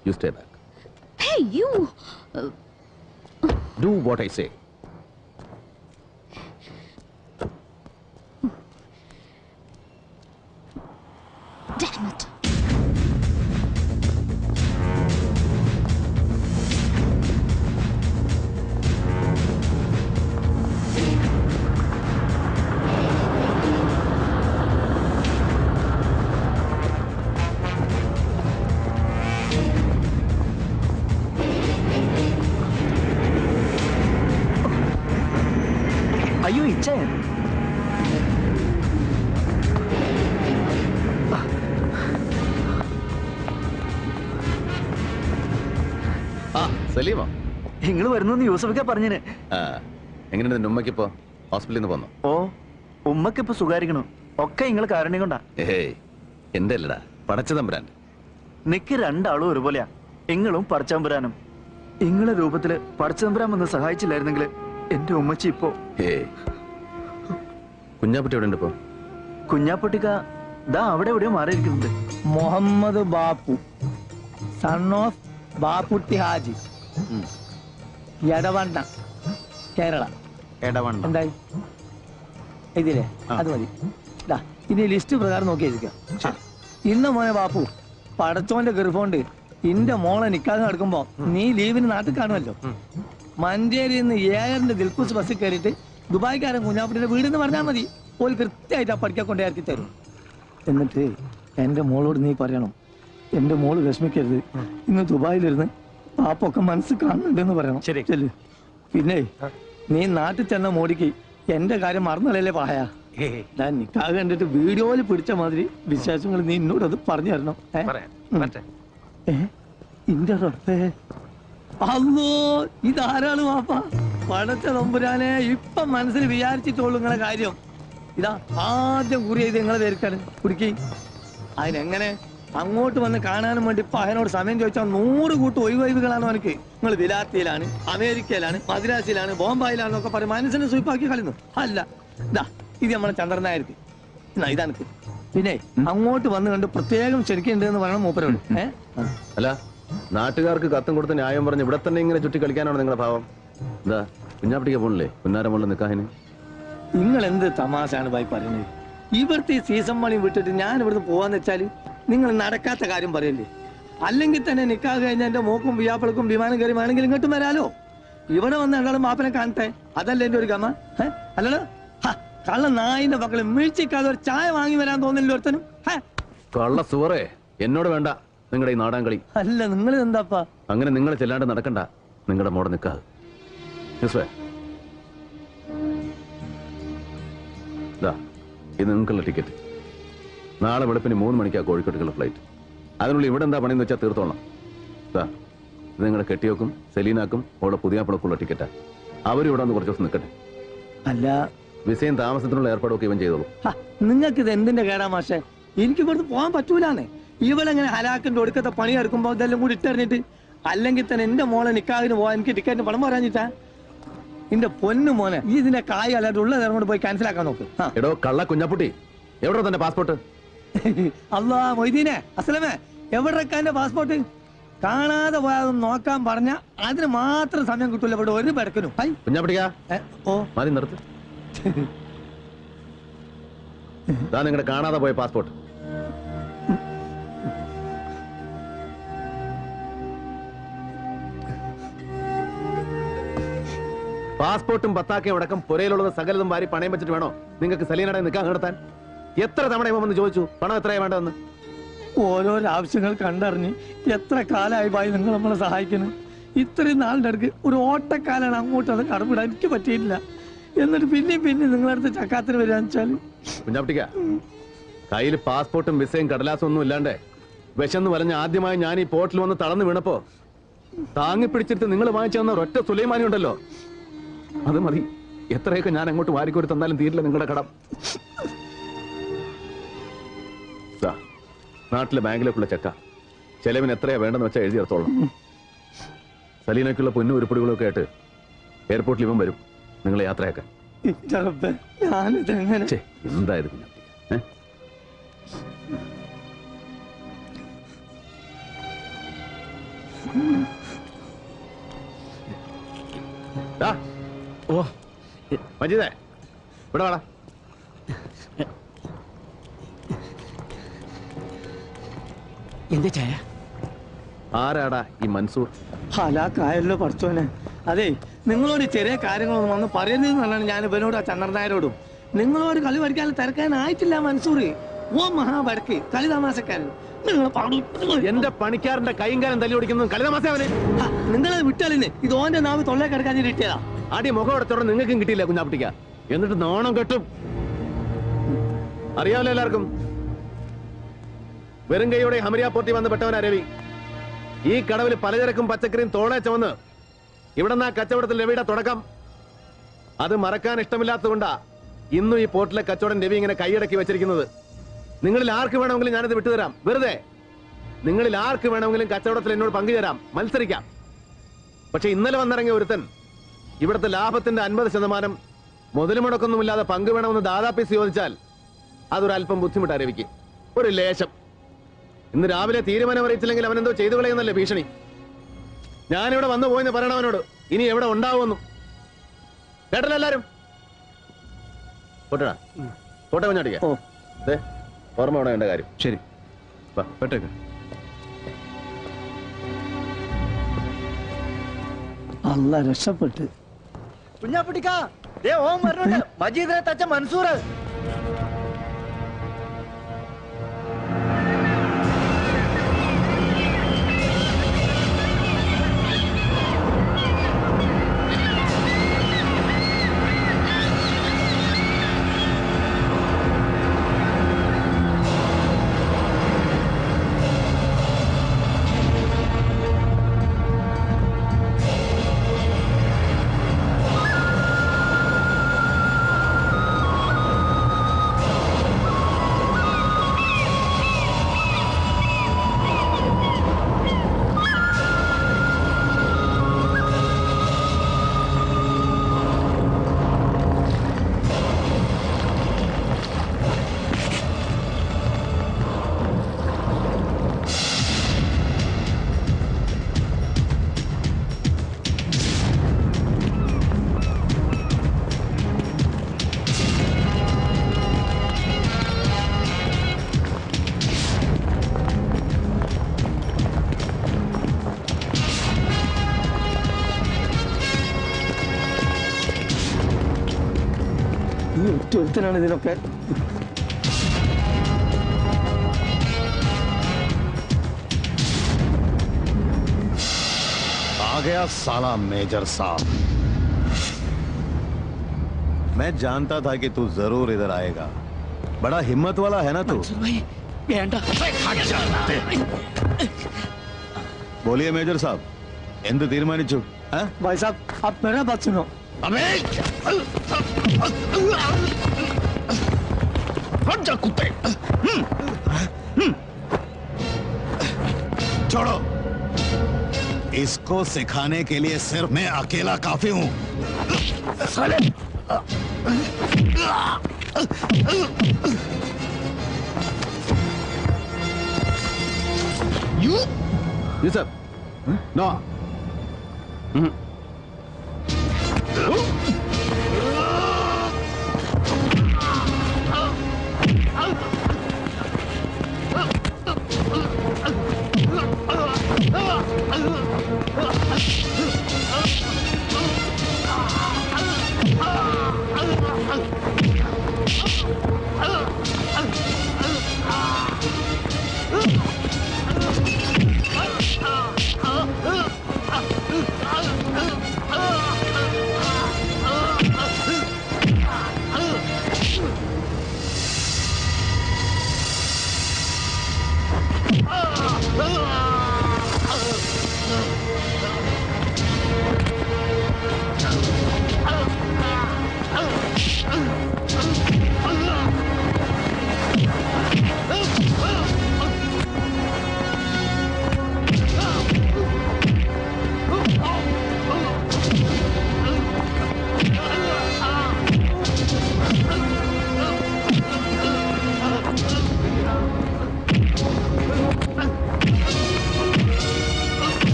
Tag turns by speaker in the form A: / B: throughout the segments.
A: U stay back
B: Hey, you!
A: Do what I say
B: Damn it!
C: അയ്യോ ഇച്ചയൻ
A: ആ സലീമോ
C: നിങ്ങൾ വരുന്നു യൂസഫൊക്കെ പറഞ്ഞിന്
A: ആ എങ്ങനെയുണ്ട് നിന്റെ ഉമ്മയ്ക്കിപ്പോ ഹോസ്പിറ്റലിൽ നിന്ന് പോന്നോ
C: ഓ ഉമ്മക്ക് ഇപ്പൊ സുഖാരിക്കണു ഒക്കെ നിങ്ങൾ കാരുണ്യം കൊണ്ടാ
A: ഏയ് എന്റെ അല്ലടാ പടച്ചതമ്പുരാൻ
C: നിക്ക് രണ്ടാളും ഒരുപോലെയാ ഇങ്ങളും പടച്ചമ്പുരാനും ഇങ്ങളെ രൂപത്തില് പടച്ചതമ്പുരാൻ വന്ന് സഹായിച്ചില്ലായിരുന്നെങ്കിൽ എന്റെ ഉമ്മച്ചി ഇപ്പോ
A: ഏയ് കുഞ്ഞാപ്പറ്റി എവിടെ ഉണ്ട് ഇപ്പോ
C: കുഞ്ഞാപ്പൊട്ടിക്ക ദാ അവിടെ എവിടെയോ മാറിയിരിക്കുന്നുണ്ട്
D: മുഹമ്മദ് ബാപ്പു സൺ ഓഫ് ബാപ്പുട്ടി ഹാജി എടവണ്ണ കേരള
A: എടവണ്ണ
D: എന്തായി ഇതില്ലേ അത് മതി ദാ, ഇനി ലിസ്റ്റ് പ്രകാരം നോക്കി എഴുതിക്കാം ഇന്ന മോനെ ബാപ്പു പടച്ചോന്റെ ഗർഭമുണ്ട് ഇന്റെ മോളെ നിക്കാതെ നടക്കുമ്പോ നീ ലീവിന് നാട്ടിൽ കാണുമല്ലോ മഞ്ചേരിയിൽ നിന്ന് ഏഴറിന്റെ ദിൽക്കുസ് ബസ്സിൽ കയറിയിട്ട് ദുബായ്ക്കാരൻ കുഞ്ഞാപ്പിന്റെ വീടെന്ന് പറഞ്ഞാൽ മതി ഓൽ കൃത്യമായിട്ട് ആ പഠിക്കാൻ കൊണ്ടേ ഇറക്കി തരും എന്നിട്ട് എന്റെ മോളോട് നീ പറയണം എന്റെ മോള് വിഷമിക്കരുത് ഇന്ന് ദുബായിലിരുന്ന് പാപ്പൊക്കെ മനസ്സ് കാണുന്നുണ്ടെന്ന് പറയണം
C: ശരി.
D: ചെല്ല്. പിന്നെ നീ നാട്ടിൽ ചെന്ന മോടിക്ക് എന്റെ കാര്യം മറന്നല്ലേ പായ ഞാൻ നിക്കാതെ കണ്ടിട്ട് വീഡിയോയിൽ പിടിച്ച മാതിരി വിശേഷങ്ങൾ നീ എന്നോട് അത് പറഞ്ഞു തരണം ഏ? ഉം. ഏ? ഇന്റെ റബ്ബേ അല്ലോ ഇതാരാണ് വാപ്പ പടച്ച തമ്പുരാനെ ഇപ്പൊ മനസ്സിൽ വിചാരിച്ചിട്ടുള്ളൂ നിങ്ങളെ കാര്യം ഇതാ ആദ്യം കുറി ചെയ്ത് നിങ്ങളെ പേർക്കാണ് കുടുക്കി അതിനെങ്ങനെ അങ്ങോട്ട് വന്ന് കാണാനും വേണ്ടി ഇപ്പൊ അതിനോട് സമയം ചോദിച്ചാൽ നൂറ് കൂട്ട് ഒഴിവൊഴിവുകളാണ് അവനക്ക് നിങ്ങൾ വിലാത്തിയിലാണ് അമേരിക്കയിലാണ് മദ്രാസിലാണ് ബോംബായിലാണെന്നൊക്കെ പറയും മനസ്സിനെ സ്വീപ്പാക്കി കളയുന്നു അല്ല ഇതാ ഇത് നമ്മളെ ചന്ദ്രനായിരിക്കും എന്നാ ഇതാണ് പിന്നെ അങ്ങോട്ട് വന്ന് കണ്ട് പ്രത്യേകം ക്ഷണിക്കുന്നുണ്ട് എന്ന് പറയണം മൂപ്പരോട് ഏഹ്
A: അല്ല നാട്ടുകാർക്ക് കത്തും കൊടുത്ത് ന്യായം പറഞ്ഞ് ഇവിടെ തന്നെ ഇങ്ങനെ ചുറ്റി കളിക്കാനാണ് നിങ്ങളുടെ ഭാവം എന്താ കുഞ്ഞാപ്പട്ടിക്ക് പോണില്ലേ പുന്നാര മുകളിൽ നിൽക്കാഹിന്
D: നിങ്ങൾ എന്ത് തമാശാണ് ഭായി പറയുന്നത് ഇവിടുത്തെ ഈ സീസൺ മണി വിട്ടിട്ട് ഞാൻ ഇവിടുന്ന് പോവാന്ന് വെച്ചാല് നിങ്ങൾ നടക്കാത്ത കാര്യം പറയല്ലേ അല്ലെങ്കിൽ തന്നെ നിക്കാ കഴിഞ്ഞ എന്റെ മോക്കും വിയാപ്പിളക്കും വിമാനം കയറി വേണമെങ്കിൽ ഇങ്ങോട്ടും വരാലോ ഇവിടെ വന്ന് രണ്ടാളും മാപ്പനെ കാണട്ടെ അതല്ലേ എന്റെ ഒരു ഗമ ഏ? അല്ലല്ലോ ഹ, കള്ള നായിന്റെ മക്കളെ വീഴ്ചക്കാതെ ഒരു ചായ വാങ്ങി വരാൻ തോന്നില്ല ഒരുത്തനും ഹ,
A: കള്ള സുവറേ എന്നോട് വേണ്ട നിങ്ങളുടെ ഈ നാടാൻ കളി
D: അല്ല നിങ്ങൾ എന്താപ്പാ
A: അങ്ങനെ നിങ്ങൾ ചെല്ലാണ്ട് നടക്കണ്ട നിങ്ങളുടെ മോടെ നിൽക്കാതെ യൂസുഫേ. ദാ, ഇത് നിങ്ങൾക്കുള്ള ടിക്കറ്റ് നാളെ വെളുപ്പിന് മൂന്ന് മണിക്കാ കോഴിക്കോട്ടേക്കുള്ള ഫ്ലൈറ്റ് അതിനുള്ളിൽ ഇവിടെ എന്താ പണിയെന്ന് വെച്ചാൽ തീർത്തോളാം ദാ, ഇത് നിങ്ങളുടെ കെട്ടിയോക്കും സെലീനാക്കും അവളുടെ പുതിയ പിളക്കുള്ള ടിക്കറ്റാ അവരും ഇവിടെ ഒന്ന് കുറച്ച് ദിവസം നിൽക്കട്ടെ
D: അല്ല
A: വിസയും താമസത്തിനുള്ള ഏർപ്പാടൊക്കെ ഇവൻ ചെയ്തോളൂ
D: നിങ്ങൾക്ക് ഇത് എന്തിന്റെ കേടാ മാഷെ എനിക്ക് ഇവിടുന്ന് പോകാൻ പറ്റൂലാന്ന് ഇവളെങ്ങനെ ഹലാക്കിന്റെ ഒടുക്കത്തെ പണി എടുക്കുമ്പോ ഇതെല്ലാം കൂടി ഇട്ടെറിഞ്ഞിട്ട് അല്ലെങ്കിൽ തന്നെ എന്റെ മോളെ നിക്കാതിന് പോവാൻ എനിക്ക് ടിക്കറ്റിന് പണം പറയാഞ്ഞിട്ടാ എന്റെ പൊന്നു മോനെ ഈ ഇതിന്റെ കായ് അല്ലാണ്ട് ഉള്ള നേരം കൊണ്ട് പോയി ക്യാൻസൽ ആക്കാൻ നോക്ക് ആ.
A: എടോ കള്ള കുഞ്ഞാപ്പുട്ടി എവിടെ തന്റെ പാസ്പോർട്ട്
D: അല്ലാ മൊയ്തീനെ അസലമേ എവിടെയൊക്കെ എന്റെ പാസ്പോർട്ട് കാണാതെ പോയാതൊന്ന് നോക്കാൻ പറഞ്ഞ അതിന് മാത്രം സമയം കിട്ടൂല ഇവിടെ ഒരു പെടക്കനും ഹൈ
A: കുഞ്ഞാപ്പട്ടിക്കാ
D: ഏ, ഓ
A: മതി നിർത്ത് ഇതാ നിങ്ങളുടെ കാണാതെ പോയ പാസ്പോർട്ട് പാസ്പോർട്ടും പത്താക്കയും അടക്കം പുരയിലുള്ളത് സകലതും വാരി പണയം വെച്ചിട്ട് വേണോ നിങ്ങൾക്ക് സലീനടെ നിൽക്കാൻ നടത്താൻ എത്ര തവണ ഇവൻ വന്ന് ചോദിച്ചു പണം എത്രയാ വേണ്ടതെന്ന്
D: ഓരോരോ ആവശ്യങ്ങൾ കണ്ടറിഞ്ഞ് എത്ര കാലമായി ബായി നിങ്ങൾ നമ്മളെ സഹായിക്കുന്നു ഇത്രയും നാളിന്റെ അടുക്ക് ഒരു ഓട്ടക്കാലാണ് അങ്ങോട്ട് അത് കടമിടാൻ എനിക്ക് പറ്റിയിട്ടില്ല എന്നിട്ട് പിന്നെയും പിന്നെ നിങ്ങളടുത്ത് ചക്കാത്തിന് വരികയെന്ന് വെച്ചാൽ
A: കുഞ്ഞാപ്പട്ടിക്ക കയ്യിൽ പാസ്പോർട്ടും വിസയും കടലാസും ഒന്നും ഇല്ലാണ്ടേ വിശന്ന് വലഞ്ഞ ആദ്യമായി ഞാൻ ഈ പോർട്ടിൽ വന്ന് തളർന്നു വീണപ്പോ താങ്ങി പിടിച്ചിട്ട് നിങ്ങൾ വാങ്ങിച്ചു തന്ന ഒരൊറ്റ സുലൈമാനി ഉണ്ടല്ലോ അത് മതി എത്രയൊക്കെ ഞാൻ അങ്ങോട്ട് വാരിക്കോരി തന്നാലും തീരില്ല നിങ്ങളുടെ കടം ദാ, നാട്ടിലെ ബാങ്കിലേക്കുള്ള ചെക്ക ചെലവിന് എത്രയാ വേണ്ടെന്ന് വെച്ചാൽ എഴുതി എടുത്തോളാം സലീനയ്ക്കുള്ള പൊന്നും ഉരുപ്പടികളൊക്കെ ആയിട്ട് എയർപോർട്ടിൽ ഇവൻ വരും നിങ്ങളെ യാത്രയാക്കാൻ
D: ഞാനിതെങ്ങനെ
A: ഛേ, എന്തായത് കുഞ്ഞാപ്പി ഏ ദാ,
D: ഓ
A: മജീദേ ഇവിടെ വാടാ
D: എന്താ ചായ
A: ആരാടാ ഈ മൻസൂർ
D: ഹലാക്കായല്ലോ പഠിച്ചോനെ അതെ നിങ്ങളോട് ചെറിയ കാര്യങ്ങളൊന്നും വന്ന് പറയരുതെന്ന് പറഞ്ഞാണ് ഞാൻ ഇവനോട് ആ ചന്ദ്രനായരോടും നിങ്ങളോട് കളി പഠിക്കാൻ തിരക്കാനായിട്ടില്ല മൻസൂർ ഓ മഹാബടക്ക് കളി തമാശക്കാരൻ നിങ്ങൾ
A: എന്റെ പണിക്കാരന്റെ കൈയും കാലം തല്ലി ഓടിക്കുന്നത് കളിതമാസ അവന്
D: നിങ്ങളെ വിട്ടാലിന് ഇത് ഓന്റെ നാവ് തൊള്ളേ കിടക്കാൻ കിട്ടിയതാ
A: അടി മുഖം എടുത്തോടെ നിങ്ങൾക്കും കിട്ടിയില്ല കുഞ്ഞാപ്പിട്ടിക്ക എന്നിട്ട് നാണം കെട്ടും അറിയാമല്ലോ എല്ലാവർക്കും വെറും കൈയോടെ ഹമരിയ പോർട്ടി വന്ന് പെട്ടവനാ രവി ഈ കടവിൽ പലചരക്കും പച്ചക്കറിയും തോളെ ചുമന്ന് ഇവിടെ നിന്ന് ആ കച്ചവടത്തിൽ രവിയുടെ തുടക്കം അത് മറക്കാൻ ഇഷ്ടമില്ലാത്തതുകൊണ്ടാ ഇന്നും ഈ പോർട്ടിലെ കച്ചവടം രവി ഇങ്ങനെ കൈയടക്കി വെച്ചിരിക്കുന്നത് നിങ്ങളിൽ ആർക്ക് വേണമെങ്കിലും ഞാനത് വിട്ടുതരാം വെറുതെ നിങ്ങളിൽ ആർക്ക് വേണമെങ്കിലും കച്ചവടത്തിൽ എന്നോട് പങ്കുചേരാം മത്സരിക്കാം പക്ഷെ ഇന്നലെ വന്നിറങ്ങിയ ഒരുത്തൻ ഇവിടുത്തെ ലാഭത്തിന്റെ അൻപത് ശതമാനം മുതൽ മുടക്കൊന്നുമില്ലാതെ പങ്ക് വേണമെന്ന് ദാദാപ്പീസ് ചോദിച്ചാൽ അതൊരല്പം ബുദ്ധിമുട്ടാ രവിക്ക് ഒരു ലേശം ഇന്ന് രാവിലെ തീരുമാനം അറിയിച്ചില്ലെങ്കിൽ അവൻ എന്തോ ചെയ്തു കളയുന്നല്ലേ ഭീഷണി ഞാനിവിടെ വന്നു പോയെന്ന് പറയണം അവനോട് ഇനി എവിടെ ഉണ്ടാവുമെന്നു കേട്ടല്ലോ എല്ലാരും പോട്ടടാ പോട്ടെ കുഞ്ഞാടിക്ക
D: ഓ
A: ദേ, ഓർമ്മ വേണം എന്റെ കാര്യം
E: ശരി
A: വാ.
E: പെട്ടേക്ക്
D: അല്ല രക്ഷപ്പെട്ട്
C: കുഞ്ഞാപ്പിട്ടിക്കാ ദേ ഓം വരുന്നുണ്ട് മജീദിനെ തച്ച മൻസൂർ
D: ഈ ഒറ്റ ഒരുത്തനാണ് ഇതിനൊക്കെ
E: आ गया साला मेजर साहब मैं जानता था कि तू जरूर इधर आएगा बड़ा हिम्मत वाला है ना तू
D: വേണ്ട
E: बोलिए मेजर साहब എന്ത് തീരുമാനിച്ചു ആ?
D: भाई साहब आप मेरा बात सुनो
E: अबे हट जा कुत्ते हम्म, हम्म। छोड़ो इसको सिखाने के लिए सिर्फ मैं अकेला काफी हूं साले
A: യൂസഫ് നോ
E: ആ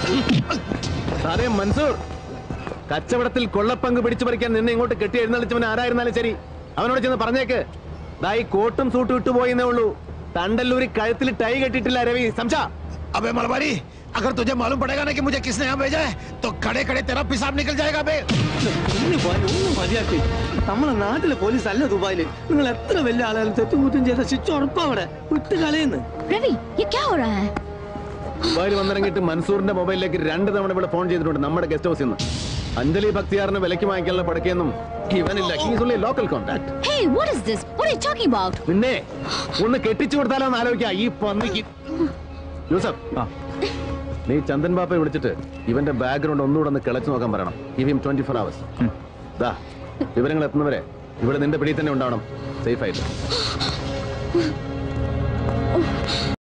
A: സാറേ മൻസൂർ കച്ചവടത്തിൽ കൊള്ളപ്പങ്ക് പിടിച്ചു പറിക്കാൻ നിന്നെ ഇങ്ങോട്ട് കെട്ടി എഴുന്നള്ളിച്ചവൻ ആരായിരുന്നാലും ശരി അവനോട് ചെന്ന് പറഞ്ഞേക്ക് ദാ ഈ കോട്ടും സൂട്ടും ഇട്ടുപോയെന്നേ ഉള്ളൂ തണ്ടല്ലൂരി കഴുത്തിൽ ടൈ കെട്ടിട്ടില്ല രവി സംശ
E: अबे मलबारी अगर तुझे मालूम पड़ेगा ना कि मुझे किसने यहाँ भेजा है तो खड़े खड़े तेरा पिसाब निकल जाएगा बे
D: ഒന്ന് പോയി, ഒന്ന് മതിയാക്കി നമ്മളെ നാട്ടിലെ പോലീസ് അല്ല ദുബായില് നിങ്ങൾ എത്ര വലിയ ആളായാലും തെറ്റും കുറ്റം ചെയ്ത ശിക്ഷ ഉറപ്പാ അവിടെ വിട്ട് കളയുന്നു
B: रवि ये क्या हो रहा है
A: ദുബായിൽ വന്നിറങ്ങിയിട്ട് മൻസൂറിന്റെ മൊബൈലിലേക്ക് രണ്ട് തവണ ഇവിടെ ഫോൺ ചെയ്തിട്ടുണ്ട് നമ്മുടെ ഗസ്റ്റ് ഹൗസിൽ നിന്ന് അഞ്ജലി ഭക്തിയാറിന് വിലക്ക് വാങ്ങിക്കാനുള്ള പടക്കൊന്നും ഇവനില്ല he's only local contact
B: Hey, what is this? What are you talking about?
A: പിന്നെ ഒന്ന് കെട്ടിച്ചു കൊടുത്താലോ എന്ന് ആലോചിക്കാം ഈ പന്നിക്ക് യൂസഫ് നീ ചന്ദൻ ബാപ്പയെ വിളിച്ചിട്ട് ഇവന്റെ ബാക്ക്ഗ്രൗണ്ട് ഒന്നുകൂടെ ഒന്ന് കിളച്ചു നോക്കാൻ പറയണം give him twenty four hours ദാ വിവരങ്ങൾ എത്തുന്നവരെ ഇവിടെ നിന്റെ പിടിയിൽ തന്നെ ഉണ്ടാവണം സേഫ് ആയിട്ട്